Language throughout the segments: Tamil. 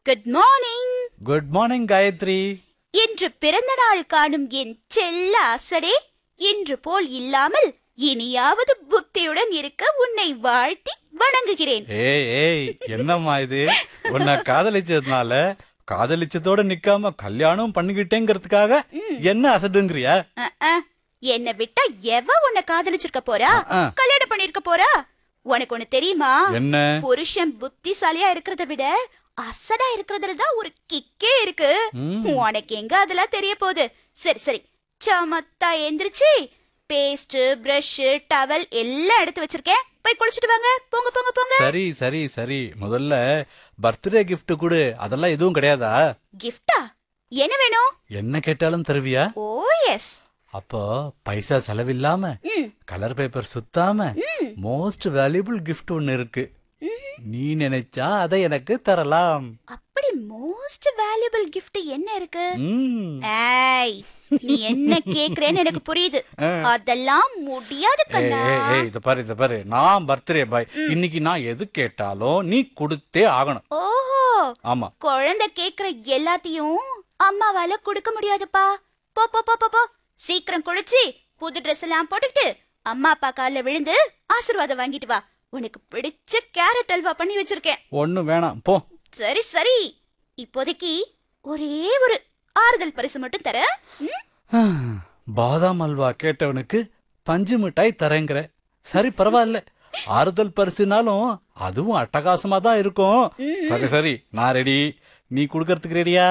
Good morning good morning Gayathri இன்று பிறந்த நாள் காணும் என் செல்ல அசடே இன்று போல் இல்லாமல் இனியாவது புத்தியுடன் இருக்க உன்னை வாழ்த்தி வணங்குகிறேன் ஏய் ஏய் என்னம்மா இது உன்னை காதலிச்சதுனால காதலிச்சதோட நிக்காம கல்யாணம் பண்ணிக்கிட்டேங்கிறதுக்காக என்ன அசடுங்கிறியா அஹ், அஹ். என்னை விட்டா எவ உன்னை காதலிச்சிருக்க போறா அஹ். கல்யாணம் பண்ணிருக்க போறா உனக்கு ஒண்ணு தெரியுமா என்ன புருஷன் புத்திசாலியா இருக்கிறத விட அசடா இருக்கிறதுல தான் ஒரு கிக்கே இருக்கு ம். உனக்கு எங்க அதெல்லாம் தெரிய போகுது சரி சரி சமத்தா எந்திரிச்சு பேஸ்ட் பிரஷ் டவல் எல்லாம் எடுத்து வச்சிருக்கேன் போய் குளிச்சிட்டு வாங்க போங்க போங்க போங்க சரி சரி சரி முதல்ல பர்த்டே gift கொடு அதெல்லாம் எதுவும் கிடையாதா கிஃப்டா என்ன வேணும் என்ன கேட்டாலும் தருவியா ஓ எஸ் அப்போ பைசா செலவில்லாம ம் கலர் பேப்பர் சுத்தாம மோஸ்ட் வேல்யூபிள் gift ஒன்னு இருக்கு நீ நினைச்சா அதை எனக்கு தரலாம் அப்படி மோஸ்ட் வேல்யூபிள் gift என்ன இருக்கு ம் ஏய் நீ என்ன கேக்குறேன்னு எனக்கு புரியுது அதெல்லாம் முடியாது ஏய் கண்ணா ஏய் ஏய் இத பாரு இத பாரு நான் பர்த்டே பாய் இன்னைக்கு நான் எது கேட்டாலும் நீ கொடுத்தே ஆகணும் ஓஹோ ஆமா குழந்தை கேக்குற எல்லாத்தையும் அம்மாவால கொடுக்க முடியாதுப்பா போ போ போ போ போ சீக்கிரம் குளிச்சு புது ட்ரெஸ் எல்லாம் போட்டுக்கிட்டு அம்மா அப்பா கால்ல விழுந்து ஆசீர்வாதம் வாங்கிட்டு வா உனக்கு பிடிச்ச கேரட் அல்வா பண்ணி வச்சிருக்கேன் ஒண்ணும் வேணாம் போ சரி சரி இப்போதைக்கு ஒரே ஒரு ஆறுதல் பரிசு மட்டும் தர பாதாம் அல்வா கேட்டவனுக்கு பஞ்சு மிட்டாய் தரேங்கிற சரி பரவாயில்ல ஆறுதல் பரிசுனாலும் அதுவும் அட்டகாசமா தான் இருக்கும் சரி சரி நான் ரெடி நீ குடுக்கறதுக்கு ரெடியா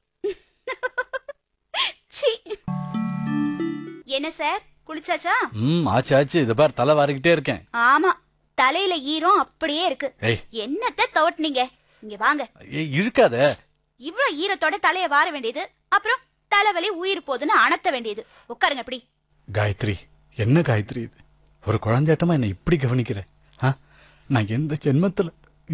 சி என்ன சார் குளிச்சாச்சா ம் ஆச்சு ஆச்சு இத பார் தலை வாரிக்கிட்டே இருக்கேன் ஆமா தலையில ஈரம் அப்படியே இருக்கு ஏய் என்னத்த தவட்டினீங்க இங்க வாங்க ஏய் இழுக்காத இவ்ளோ ஈரத்தோட தலைய வார வேண்டியது அப்புறம் தலைவலி உயிர் போதுன்னு அணத்த வேண்டியது உட்காருங்க இப்படி காயத்ரி என்ன காயத்ரி இது ஒரு குழந்தையாட்டமா என்னை இப்படி கவனிக்கிற ஆ? நான் எந்த ஜென்மத்துல